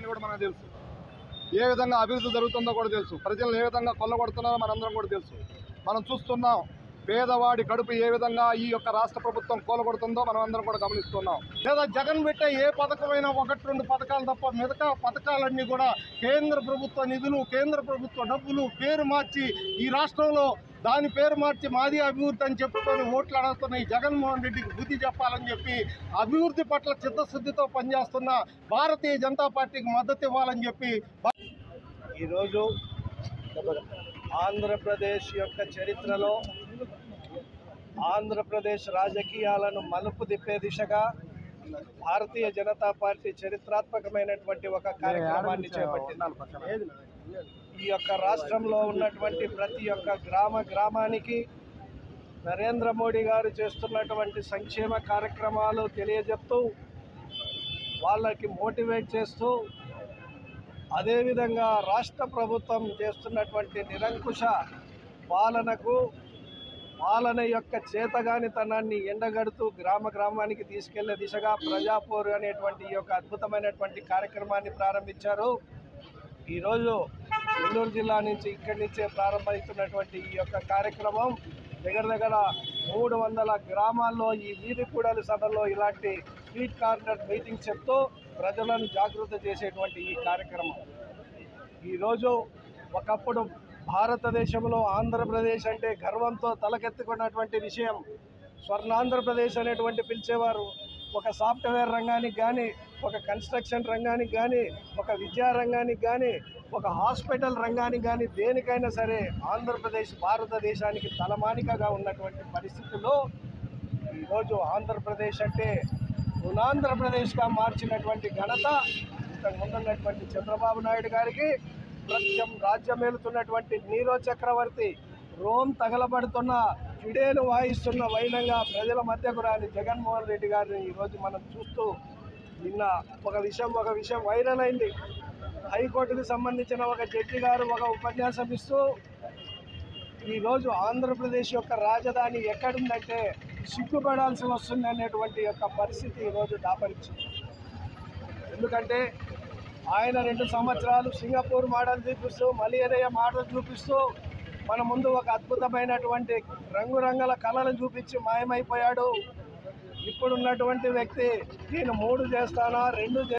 విషయాన్ని కూడా మనకు తెలుసు ఏ విధంగా అభివృద్ధి జరుగుతుందో కూడా తెలుసు ప్రజలను ఏ విధంగా కొల్లగొడుతున్నారో మనందరం కూడా తెలుసు మనం చూస్తున్నాం పేదవాడి కడుపు ఏ విధంగా ఈ యొక్క రాష్ట్ర ప్రభుత్వం కూలగొడుతుందో మనం అందరం కూడా గమనిస్తున్నాం లేదా జగన్ పెట్టే ఏ పథకమైనా ఒకటి రెండు పథకాలు తప్ప మిగతా పథకాలన్నీ కూడా కేంద్ర ప్రభుత్వ నిధులు కేంద్ర ప్రభుత్వ డబ్బులు పేరు మార్చి ఈ రాష్ట్రంలో దాని పేరు మార్చి మాది అభివృద్ధి అని చెప్పుకొని ఓట్లు అడుగుతున్న ఈ జగన్మోహన్ రెడ్డికి బుద్ధి చెప్పాలని చెప్పి అభివృద్ధి పట్ల చిత్తశుద్ధితో పనిచేస్తున్న భారతీయ జనతా పార్టీకి మద్దతు ఇవ్వాలని చెప్పి ఈరోజు ఆంధ్రప్రదేశ్ యొక్క చరిత్రలో ఆంధ్రప్రదేశ్ రాజకీయాలను మలుపు తిప్పే దిశగా భారతీయ జనతా పార్టీ చరిత్రాత్మకమైనటువంటి ఒక కార్యక్రమాన్ని చేపట్టింది ఈ యొక్క రాష్ట్రంలో ఉన్నటువంటి ప్రతి ఒక్క గ్రామ గ్రామానికి నరేంద్ర మోడీ గారు చేస్తున్నటువంటి సంక్షేమ కార్యక్రమాలు తెలియజెప్తూ వాళ్ళకి మోటివేట్ చేస్తూ అదేవిధంగా రాష్ట్ర ప్రభుత్వం చేస్తున్నటువంటి నిరంకుశ పాలనకు పాలన యొక్క చేతగానితనాన్ని ఎండగడుతూ గ్రామ గ్రామానికి తీసుకెళ్లే దిశగా ప్రజాపూర్ అనేటువంటి ఈ యొక్క అద్భుతమైనటువంటి కార్యక్రమాన్ని ప్రారంభించారు ఈరోజు నెల్లూరు జిల్లా నుంచి ఇక్కడి నుంచే ప్రారంభమవుతున్నటువంటి ఈ యొక్క కార్యక్రమం దగ్గర దగ్గర మూడు వందల గ్రామాల్లో ఈ వీధి కూడల సభలో ఇలాంటి స్ట్రీట్ కార్నర్ మీటింగ్ చెప్తూ ప్రజలను జాగృత చేసేటువంటి ఈ కార్యక్రమం ఈరోజు ఒకప్పుడు భారతదేశంలో ఆంధ్రప్రదేశ్ అంటే గర్వంతో తలకెత్తుకున్నటువంటి విషయం స్వర్ణాంధ్రప్రదేశ్ అనేటువంటి పిలిచేవారు ఒక సాఫ్ట్వేర్ రంగానికి కానీ ఒక కన్స్ట్రక్షన్ రంగానికి కానీ ఒక విద్యా రంగానికి కానీ ఒక హాస్పిటల్ రంగానికి కానీ దేనికైనా సరే ఆంధ్రప్రదేశ్ భారతదేశానికి తలమానికగా ఉన్నటువంటి పరిస్థితుల్లో ఈరోజు ఆంధ్రప్రదేశ్ అంటే రుణాంధ్రప్రదేశ్గా మార్చినటువంటి ఘనత ఇంతకు ముందున్నటువంటి చంద్రబాబు నాయుడు గారికి ప్రత్యం రాజ్యమేలుతున్నటువంటి నీరో చక్రవర్తి రోమ్ తగలబడుతున్న ఫిడేలు వాయిస్తున్న వైనంగా ప్రజల మధ్యకు రాని జగన్మోహన్ రెడ్డి గారిని ఈరోజు మనం చూస్తూ నిన్న ఒక విషయం ఒక విషయం వైరల్ అయింది హైకోర్టుకు సంబంధించిన ఒక జడ్జి గారు ఒక ఉపన్యాసం ఇస్తూ ఈరోజు ఆంధ్రప్రదేశ్ యొక్క రాజధాని ఎక్కడుందంటే సిగ్గుపడాల్సి వస్తుంది అనేటువంటి యొక్క పరిస్థితి ఈరోజు దాపరించింది ఎందుకంటే ఆయన రెండు సంవత్సరాలు సింగపూర్ మోడల్ చూపిస్తూ మలేరియా మోడల్ చూపిస్తూ మన ముందు ఒక అద్భుతమైనటువంటి రంగురంగుల కళలు చూపించి మాయమైపోయాడు ఇప్పుడున్నటువంటి వ్యక్తి నేను మూడు చేస్తానా రెండు చే-